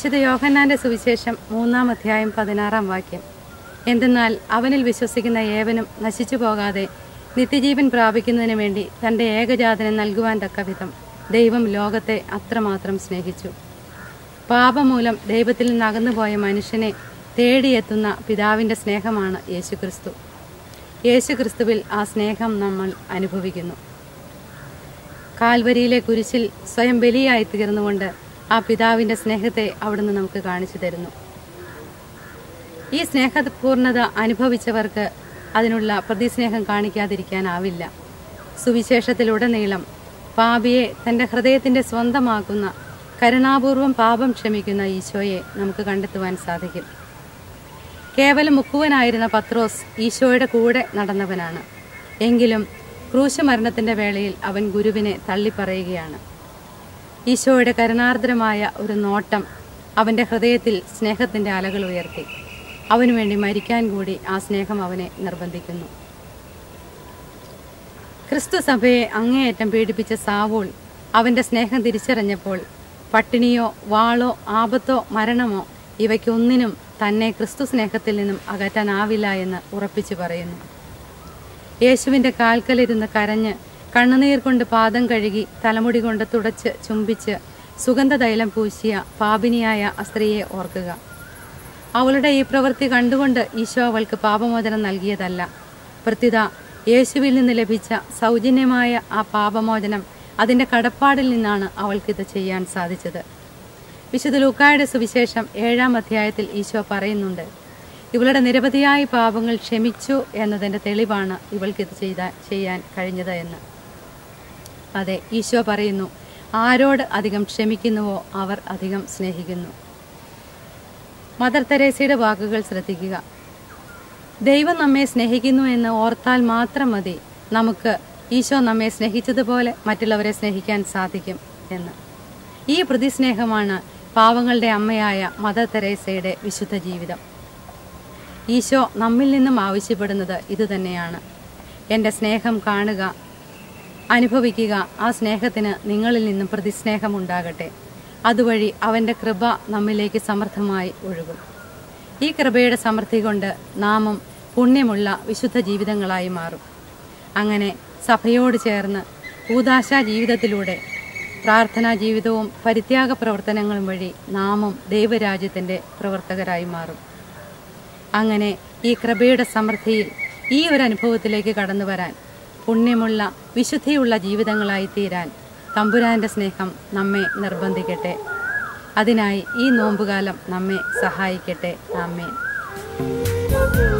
വിശുദ്ധ യോഹന്നാന്റെ സുവിശേഷം മൂന്നാം അധ്യായം പതിനാറാം വാക്യം എന്തെന്നാൽ അവനിൽ വിശ്വസിക്കുന്ന ഏവനും നശിച്ചു പോകാതെ നിത്യജീവൻ പ്രാപിക്കുന്നതിന് വേണ്ടി തന്റെ ഏകജാതനെ നൽകുവാൻ തക്ക വിധം ദൈവം ലോകത്തെ അത്രമാത്രം സ്നേഹിച്ചു പാപമൂലം ദൈവത്തിൽ നിന്ന് അകന്നുപോയ മനുഷ്യനെ തേടിയെത്തുന്ന പിതാവിന്റെ സ്നേഹമാണ് യേശുക്രിസ്തു യേശുക്രിസ്തുവിൽ ആ സ്നേഹം നമ്മൾ അനുഭവിക്കുന്നു കാൽവരിയിലെ കുരിശിൽ സ്വയം ബലിയായി തീർന്നുകൊണ്ട് ആ പിതാവിന്റെ സ്നേഹത്തെ അവിടുന്ന് നമുക്ക് കാണിച്ചു തരുന്നു ഈ സ്നേഹപൂർണത അനുഭവിച്ചവർക്ക് അതിനുള്ള പ്രതിസ്നേഹം കാണിക്കാതിരിക്കാനാവില്ല സുവിശേഷത്തിലുടനീളം പാപിയെ തന്റെ ഹൃദയത്തിന്റെ സ്വന്തമാക്കുന്ന കരുണാപൂർവം പാപം ക്ഷമിക്കുന്ന ഈശോയെ നമുക്ക് കണ്ടെത്തുവാൻ സാധിക്കും കേവലം മുക്കുവനായിരുന്ന പത്രോസ് ഈശോയുടെ കൂടെ നടന്നവനാണ് എങ്കിലും ക്രൂശ് മരണത്തിന്റെ വേളയിൽ അവൻ ഗുരുവിനെ തള്ളിപ്പറയുകയാണ് ഈശോയുടെ കരുണാർദ്രമായ ഒരു നോട്ടം അവന്റെ ഹൃദയത്തിൽ സ്നേഹത്തിന്റെ അലകൾ ഉയർത്തി അവനു വേണ്ടി മരിക്കാൻ കൂടി ആ സ്നേഹം അവനെ നിർബന്ധിക്കുന്നു ക്രിസ്തു സഭയെ അങ്ങേയറ്റം പീഡിപ്പിച്ച സാവൂൾ അവന്റെ സ്നേഹം തിരിച്ചറിഞ്ഞപ്പോൾ പട്ടിണിയോ വാളോ ആപത്തോ മരണമോ ഇവയ്ക്കൊന്നിനും തന്നെ ക്രിസ്തു സ്നേഹത്തിൽ നിന്നും അകറ്റാനാവില്ല എന്ന് ഉറപ്പിച്ചു പറയുന്നു യേശുവിന്റെ കാൽക്കലിരുന്ന് കരഞ്ഞ് കണ്ണുനീർ കൊണ്ട് പാദം കഴുകി തലമുടി കൊണ്ട് തുടച്ച് ചുംബിച്ച് സുഗന്ധതൈലം പൂശിയ പാപിനിയായ ആ സ്ത്രീയെ ഓർക്കുക അവളുടെ ഈ പ്രവൃത്തി കണ്ടുകൊണ്ട് ഈശോ അവൾക്ക് പാപമോചനം നൽകിയതല്ല പ്രത്യുത യേശുവിൽ നിന്ന് ലഭിച്ച സൗജന്യമായ ആ പാപമോചനം അതിന്റെ കടപ്പാടിൽ നിന്നാണ് അവൾക്കിത് ചെയ്യാൻ സാധിച്ചത് വിശുദ്ധ ലൂക്കായുടെ സുവിശേഷം ഏഴാം അധ്യായത്തിൽ ഈശോ പറയുന്നുണ്ട് ഇവളുടെ നിരവധിയായ പാപങ്ങൾ ക്ഷമിച്ചു എന്നതിന്റെ തെളിവാണ് ഇവൾക്കിത് ചെയ്ത ചെയ്യാൻ കഴിഞ്ഞത് എന്ന് അതെ ഈശോ പറയുന്നു ആരോട് അധികം ക്ഷമിക്കുന്നുവോ അവർ അധികം സ്നേഹിക്കുന്നു മദർ തെരേസയുടെ വാക്കുകൾ ശ്രദ്ധിക്കുക ദൈവം നമ്മെ സ്നേഹിക്കുന്നു എന്ന് ഓർത്താൽ മാത്രം മതി നമുക്ക് ഈശോ നമ്മെ സ്നേഹിച്ചതുപോലെ മറ്റുള്ളവരെ സ്നേഹിക്കാൻ സാധിക്കും എന്ന് ഈ പ്രതിസ്നേഹമാണ് പാവങ്ങളുടെ അമ്മയായ മദർ തെരേസയുടെ വിശുദ്ധ ജീവിതം ഈശോ നമ്മിൽ നിന്നും ആവശ്യപ്പെടുന്നത് ഇതുതന്നെയാണ് എൻ്റെ സ്നേഹം കാണുക അനുഭവിക്കുക ആ സ്നേഹത്തിന് നിങ്ങളിൽ നിന്നും പ്രതിസ്നേഹം ഉണ്ടാകട്ടെ അതുവഴി അവൻ്റെ കൃപ നമ്മിലേക്ക് സമർത്ഥമായി ഒഴുകും ഈ കൃപയുടെ സമൃദ്ധി കൊണ്ട് നാമും പുണ്യമുള്ള വിശുദ്ധ ജീവിതങ്ങളായി മാറും അങ്ങനെ സഭയോട് ചേർന്ന് കൂതാശാ ജീവിതത്തിലൂടെ പ്രാർത്ഥനാ ജീവിതവും പരിത്യാഗ പ്രവർത്തനങ്ങളും വഴി നാമും ദൈവരാജ്യത്തിൻ്റെ പ്രവർത്തകരായി മാറും അങ്ങനെ ഈ കൃപയുടെ സമൃദ്ധിയിൽ ഈ ഒരു അനുഭവത്തിലേക്ക് കടന്നു വരാൻ പുണ്യമുള്ള വിശുദ്ധിയുള്ള ജീവിതങ്ങളായി തീരാൻ തമ്പുരാന്റെ സ്നേഹം നമ്മെ നിർബന്ധിക്കട്ടെ അതിനായി ഈ നോമ്പുകാലം നമ്മെ സഹായിക്കട്ടെ ആമേൻ